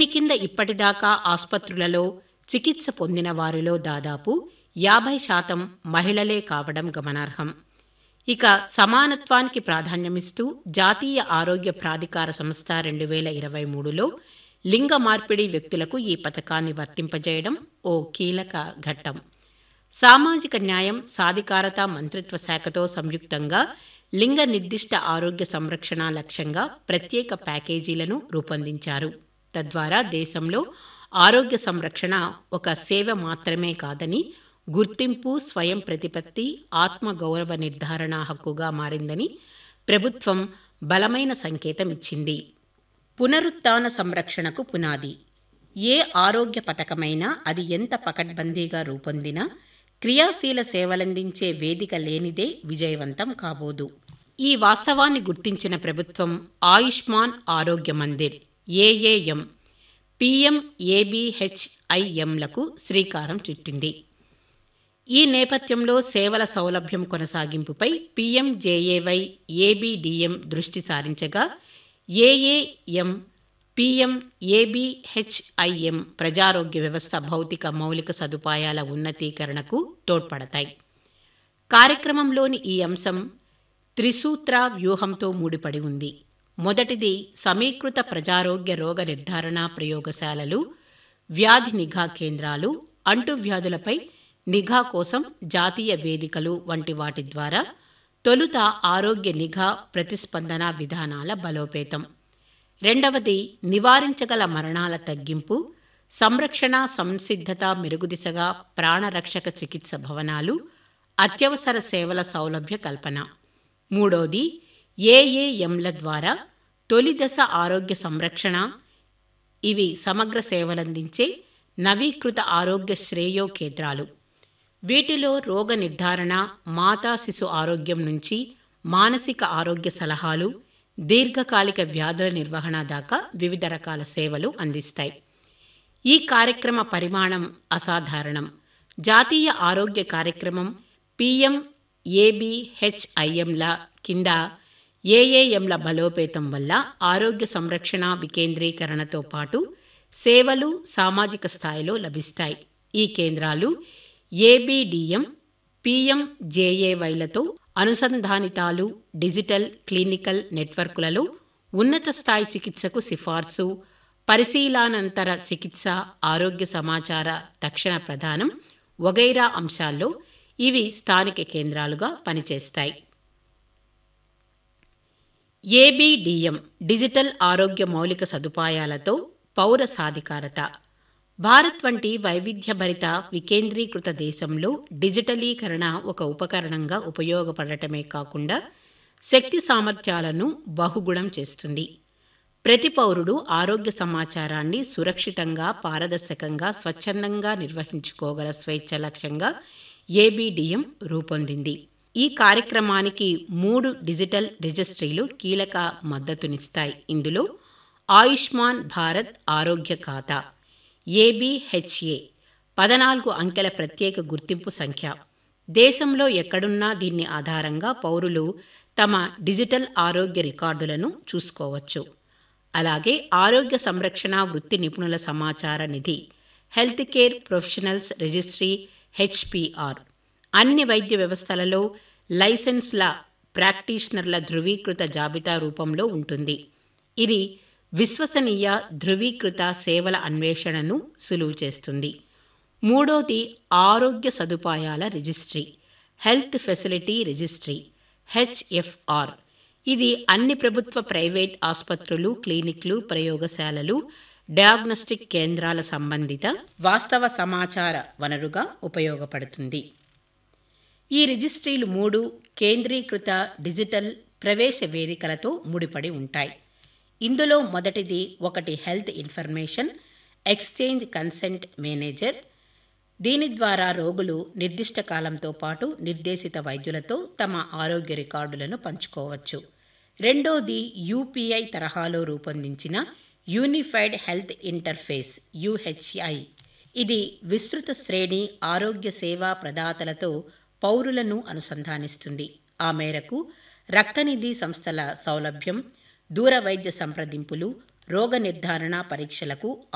కింద ఇప్పటిదాకా ఆస్పత్రులలో చికిత్స పొందిన వారిలో దాదాపు యాభై శాతం మహిళలే కావడం గమనార్హం ఇక సమానత్వానికి ప్రాధాన్యమిస్తూ జాతీయ ఆరోగ్య ప్రాధికార సంస్థ రెండు వేల ఇరవై మూడులో లింగ మార్పిడి వ్యక్తులకు ఈ పథకాన్ని వర్తింపజేయడం ఓ కీలక ఘట్టం సామాజిక న్యాయం సాధికారత మంత్రిత్వ శాఖతో సంయుక్తంగా లింగ నిర్దిష్ట ఆరోగ్య సంరక్షణ లక్ష్యంగా ప్రత్యేక ప్యాకేజీలను రూపొందించారు తద్వారా దేశంలో ఆరోగ్య సంరక్షణ ఒక సేవ మాత్రమే కాదని గుర్తింపు స్వయం ప్రతిపత్తి ఆత్మగౌరవ నిర్ధారణ హక్కుగా మారిందని ప్రభుత్వం బలమైన సంకేతం ఇచ్చింది పునరుత్థాన సంరక్షణకు పునాది ఏ ఆరోగ్య పథకమైనా అది ఎంత పకడ్బందీగా రూపొందినా క్రియాశీల సేవలందించే వేదిక లేనిదే విజయవంతం కాబోదు ఈ వాస్తవాన్ని గుర్తించిన ప్రభుత్వం ఆయుష్మాన్ ఆరోగ్య మందిర్ ఏఏఎం పిఎం ఏబిహెచ్ఐఎంలకు శ్రీకారం చుట్టింది ఈ నేపథ్యంలో సేవల సౌలభ్యం కొనసాగింపుపై పీఎంజేఏవై ఏబిడిఎం దృష్టి సారించగా ఏఏఎం పీఎం ఏబిహెచ్ఐఎం ప్రజారోగ్య వ్యవస్థ భౌతిక మౌలిక సదుపాయాల ఉన్నతీకరణకు తోడ్పడతాయి కార్యక్రమంలోని ఈ అంశం త్రిసూత్ర వ్యూహంతో ముడిపడి ఉంది మొదటిది సమీకృత ప్రజారోగ్య రోగ నిర్ధారణ ప్రయోగశాలలు వ్యాధి నిఘా కేంద్రాలు అంటువ్యాధులపై నిఘా కోసం జాతీయ వేదికలు వంటి వాటి ద్వారా తొలుత ఆరోగ్య నిఘా ప్రతిస్పందన విధానాల బలోపేతం రెండవది నివారించగల మరణాల తగ్గింపు సంరక్షణ సంసిద్ధత మెరుగుదిశగా ప్రాణరక్షక చికిత్స భవనాలు అత్యవసర సేవల సౌలభ్య కల్పన మూడోది ఏఏఎంల ద్వారా తొలి దశ ఆరోగ్య సంరక్షణ ఇవి సమగ్ర సేవలందించే నవీకృత ఆరోగ్య శ్రేయో కేంద్రాలు వీటిలో రోగ నిర్ధారణ మాతా శిశు ఆరోగ్యం నుంచి మానసిక ఆరోగ్య సలహాలు దీర్ఘకాలిక వ్యాధుల నిర్వహణ దాకా వివిధ రకాల సేవలు అందిస్తాయి ఈ కార్యక్రమ పరిమాణం అసాధారణం జాతీయ ఆరోగ్య కార్యక్రమం పిఎం ఏబిహెచ్ఐఎంల కింద ఏఏఎంల బలోపేతం వల్ల ఆరోగ్య సంరక్షణ వికేంద్రీకరణతో పాటు సేవలు సామాజిక స్థాయిలో లభిస్తాయి ఈ కేంద్రాలు ఏబిడిఎం పిఎంజేఏవైలతో అనుసంధానితాలు డిజిటల్ క్లినికల్ నెట్వర్క్లలో ఉన్నత స్థాయి చికిత్సకు సిఫార్సు పరిశీలనానంతర చికిత్స ఆరోగ్య సమాచార తక్షణ ప్రదానం వగైరా అంశాల్లో ఇవి స్థానిక కేంద్రాలుగా పనిచేస్తాయి ఏబిడిఎం డిజిటల్ ఆరోగ్య మౌలిక సదుపాయాలతో పౌర సాధికారత భారత్ వంటి వైవిధ్యభరిత వికేంద్రీకృత దేశంలో డిజిటలీకరణ ఒక ఉపకరణంగా ఉపయోగపడటమే కాకుండా శక్తి సామర్థ్యాలను బహుగుణం చేస్తుంది ప్రతి పౌరుడు ఆరోగ్య సమాచారాన్ని సురక్షితంగా పారదర్శకంగా స్వచ్ఛందంగా నిర్వహించుకోగల స్వేచ్ఛ లక్ష్యంగా ఏబిడిఎం రూపొందింది ఈ కార్యక్రమానికి మూడు డిజిటల్ రిజిస్ట్రీలు కీలక మద్దతునిస్తాయి ఇందులో ఆయుష్మాన్ భారత్ ఆరోగ్య ఖాతా ఏబిహెచ్ఏ పద్నాలుగు అంకెల ప్రత్యేక గుర్తింపు సంఖ్య దేశంలో ఎక్కడున్నా దీన్ని ఆధారంగా పౌరులు తమ డిజిటల్ ఆరోగ్య రికార్డులను చూసుకోవచ్చు అలాగే ఆరోగ్య సంరక్షణ వృత్తి నిపుణుల సమాచార నిధి health care professionals registry HPR అన్ని వైద్య వ్యవస్థలలో లైసెన్స్ల ప్రాక్టీషనర్ల ధృవీకృత జాబితా రూపంలో ఉంటుంది ఇది విశ్వసనీయ ధృవీకృత సేవల అన్వేషణను సులువు చేస్తుంది మూడోది ఆరోగ్య సదుపాయాల registry health facility registry HFR ఇది అన్ని ప్రభుత్వ ప్రైవేట్ ఆసుపత్రులు క్లినిక్లు ప్రయోగశాలలు డయాగ్నోస్టిక్ కేంద్రాల సంబంధిత వాస్తవ సమాచార వనరుగా ఉపయోగపడుతుంది ఈ రిజిస్ట్రీలు మూడు కేంద్రీకృత డిజిటల్ ప్రవేశ వేదికలతో ముడిపడి ఉంటాయి ఇందులో మొదటిది ఒకటి health information exchange consent manager దీని ద్వారా రోగులు నిర్దిష్ట కాలంతో పాటు నిర్దేశిత వైద్యులతో తమ ఆరోగ్య రికార్డులను పంచుకోవచ్చు రెండోది యూపీఐ తరహాలో రూపొందించిన యూనిఫైడ్ హెల్త్ ఇంటర్ఫేస్ యుహెచ్ఐ ఇది విస్తృత శ్రేణి ఆరోగ్య సేవా ప్రదాతలతో పౌరులను అనుసంధానిస్తుంది ఆ మేరకు రక్తనిధి సంస్థల సౌలభ్యం దూర వైద్య సంప్రదింపులు రోగ నిర్ధారణ పరీక్షలకు